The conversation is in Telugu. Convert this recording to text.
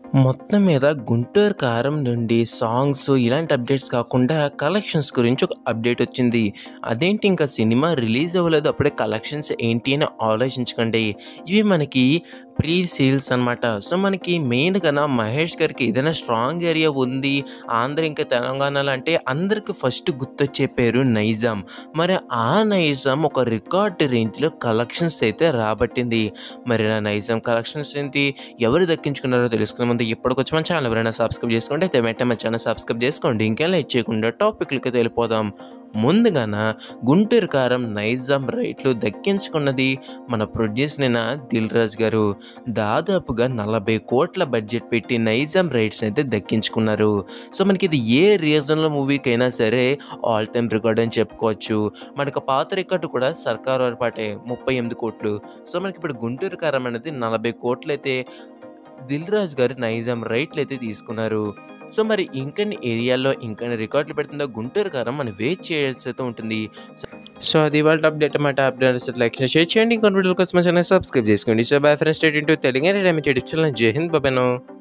మొత్తం మీద 'గుంటూరు కారం' నుండి సాంగ్స్ ఇలాంటి అప్డేట్స్ కాకుండా కలెక్షన్స్ గురించి ఒక అప్డేట్ వచ్చింది. అదేంటి ఇంకా సినిమా రిలీజ్ అవ్వలేదు అప్పుడే కలెక్షన్స్ ఏంటి అని ఆలోచించకండి. ఇవి మనకి ప్రీ సేల్స్ అనమాట. సో, మనకి మెయిన్‌గాన మహేష్ గారికి ఏదైనా స్ట్రాంగ్ ఏరియా ఉంది ఆంధ్ర ఇంకా తెలంగాణలో అంటే అందరికి ఫస్ట్ గుర్తొచ్చే పేరు 'నైజాం'. మరి ఆ 'నైజాం' ఒక రికార్డ్ రేంజ్‌లో కలెక్షన్స్ అయితే రాబట్టింది. మరి ఆ 'నైజాం' కలెక్షన్స్ ఏంటి? ఎవరు దక్కించుకున్నారో తెలుసుకునే ముందు ఇప్పటికొచ్చి మన ఛానల్ ఎవరైనా సబ్స్క్రైబ్ చేసుకోండి అయితే వెంటనే మన ఛానల్ సబ్స్క్రైబ్ చేసుకోండి. ఇంకేం లేట్ చేయకుండా టాపిక్‌లకి వెళ్ళిపోదాం. ముందుగాన 'గుంటూరు కారం' 'నైజాం' రైట్లు దక్కించుకున్నది మన ప్రొడ్యూసర్ అయిన 'దిల్ రాజు' గారు. దాదాపుగా 40,00,00,000 బడ్జెట్ పెట్టి 'నైజాం' రైట్స్ అయితే దక్కించుకున్నారు. సో, మనకి ఇది ఏ రీజన్‌లో మూవీకైనా సరే ఆల్ టైమ్ రికార్డ్ అని చెప్పుకోవచ్చు. మనకు పాత రికార్డ్ కూడా 'సర్కార్ వారి పాటే' 38,00,00,000. సో, మనకి ఇప్పుడు 'గుంటూరు కారం' అనేది 40,00,00,000 అయితే 'దిల్ రాజు' గారు 'నైజాం' రైట్లు అయితే తీసుకున్నారు. సో, మరి ఇంకెన్ని ఏరియాల్లో ఇంకెన్ని రికార్డులు పెడుతుందో 'గుంటూరు కారం' మనం వెయిట్ చేయాల్సి అయితే ఉంటుంది. సో, అది ఇవాల్టి అప్డేట్ అన్నమాట. అప్డేట్ నచ్చితే లైక్ చేయండి, షేర్ చేయండి. ఇంకొన్ని వీడియోల కోసం మన ఛానల్ సబ్స్క్రైబ్ చేసుకోండి. So, bye friends. Stay tuned to Telugu entertainment YouTube channel. Jai Hind. By by now.